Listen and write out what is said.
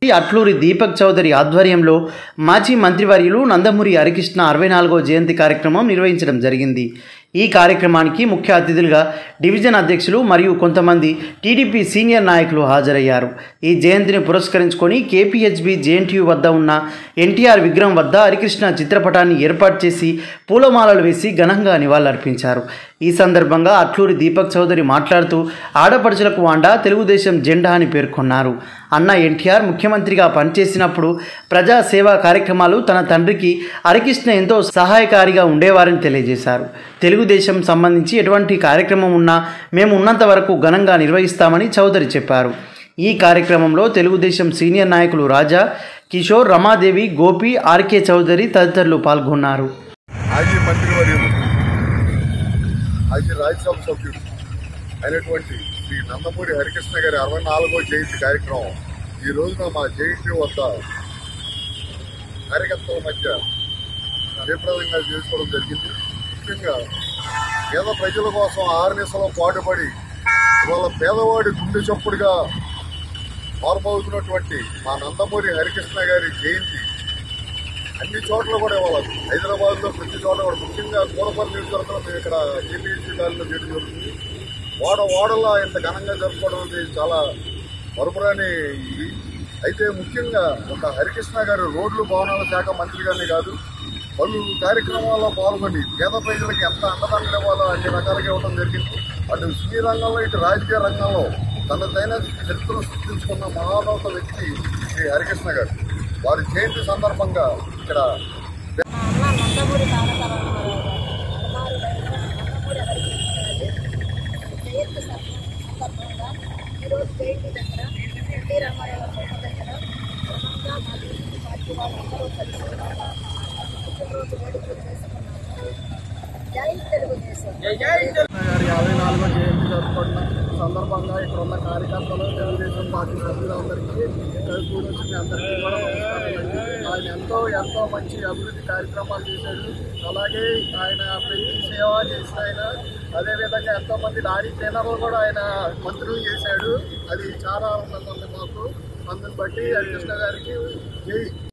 అట్లూరి దీపక్ చౌదరి ఆధ్వర్యంలో మాజీ మంత్రివర్యులు నందమూరి హరికృష్ణ అరవై నాలుగో జయంతి కార్యక్రమం నిర్వహించడం జరిగింది ఈ కార్యక్రమానికి ముఖ్య అతిథులుగా డివిజన్ అధ్యక్షులు మరియు కొంతమంది టీడీపీ సీనియర్ నాయకులు హాజరయ్యారు ఈ జయంతిని పురస్కరించుకొని కేపీహెచ్బి జేఎన్టీయూ వద్ద ఉన్న ఎన్టీఆర్ విగ్రహం వద్ద హరికృష్ణ చిత్రపటాన్ని ఏర్పాటు చేసి పూలమాలలు వేసి ఘనంగా నివాళులర్పించారు ఈ సందర్భంగా అట్లూరి దీపక్ చౌదరి మాట్లాడుతూ ఆడపడుచులకు వాండా తెలుగుదేశం జెండా అని పేర్కొన్నారు అన్న ఎన్టీఆర్ ముఖ్యమంత్రిగా పనిచేసినప్పుడు ప్రజా సేవా కార్యక్రమాలు తన తండ్రికి హరికృష్ణ ఎంతో సహాయకారిగా ఉండేవారని తెలియజేశారు తెలుగుదేశం సంబంధించి ఎటువంటి కార్యక్రమం ఉన్నా మేము ఉన్నంత వరకు ఘనంగా నిర్వహిస్తామని చౌదరి చెప్పారు ఈ కార్యక్రమంలో తెలుగుదేశం సీనియర్ నాయకులు రాజా కిషోర్ రమాదేవి గోపి ఆర్కే చౌదరి తదితరులు పాల్గొన్నారు మాజీ మంత్రివర్యులు మాజీ రాజ్యసభ సభ్యుడు అయినటువంటి శ్రీ నందమూరి హరికృష్ణ గారి అరవై నాలుగో జయంతి కార్యక్రమం ఈ రోజున మా జయంతి వద్ద కార్యకర్తల మధ్య జయప్రదంగా చేసుకోవడం జరిగింది ముఖ్యంగా పేద ప్రజల కోసం ఆర్నిసలో పాటుపడి ఇవాళ పేదవాడి గుండె చప్పుడుగా మార్మవుతున్నటువంటి మా నందమూరి హరికృష్ణ గారి జయంతి అన్ని చోట్ల కూడా ఇవాళ హైదరాబాద్లో ప్రతి చోట కూడా ముఖ్యంగా కూరపల్లి నియోజకవర్గంలో మేము ఇక్కడ ఏపీఎస్సీ కాలంలో చేయడం జరుగుతుంది వాడ వాడలా ఇంత ఘనంగా జరుపుకోవడం అనేది చాలా మరుపురాని ఇది అయితే ముఖ్యంగా ఒక హరికృష్ణ గారు రోడ్లు భవనాల శాఖ మంత్రిగానే కాదు పలు కార్యక్రమాల్లో పాల్గొని పేద ప్రజలకు ఎంత అండదండలు ఇవ్వాలో అన్ని రకాలుగా ఇవ్వడం జరిగింది అటు సినీ రంగంలో ఇటు రాజకీయ రంగంలో తనదైన చరిత్రను సృష్టించుకున్న మహానోత వ్యక్తి శ్రీ హరికృష్ణ గారు వారి జయంతి సందర్భంగా ఇక్కడ మా అన్న నందమూరి తారక రామారావు గారు పదహారు నందమూరి హరికృష్ణ జయంతి సందర్భంగా ఈరోజు జయంతి దగ్గర ఎన్టీ రామారావు బొమ్మ దగ్గర ఘనంగా మా టీడీపీ పార్టీ వాళ్ళందరూ కలిసి పుట్టినరోజు వేడుకలు చేసుకున్నాము జై తెలుగుదేశం గారి యాభై నాలుగో జయంతి జరుపుకుంటున్న సందర్భంగా ఇక్కడ ఉన్న కార్యకర్తలు తెలుగుదేశం పార్టీ సభ్యులందరికీ కూడొచ్చి మీ అందరికీ కూడా నమస్కారాలండి ఆయన ఎంతో ఎంతో మంచి అభివృద్ధి కార్యక్రమాలు చేశాడు అలాగే ఆయన ప్రతి సేవ చేసిన ఆయన అదేవిధంగా ఎంతో మంది లారీ క్లీనర్లు కూడా ఆయన మంత్రులు చేశాడు అది చాలా ఆనందంగా ఉంది మాకు అందుని బట్టి హరికృష్ణ గారికి జై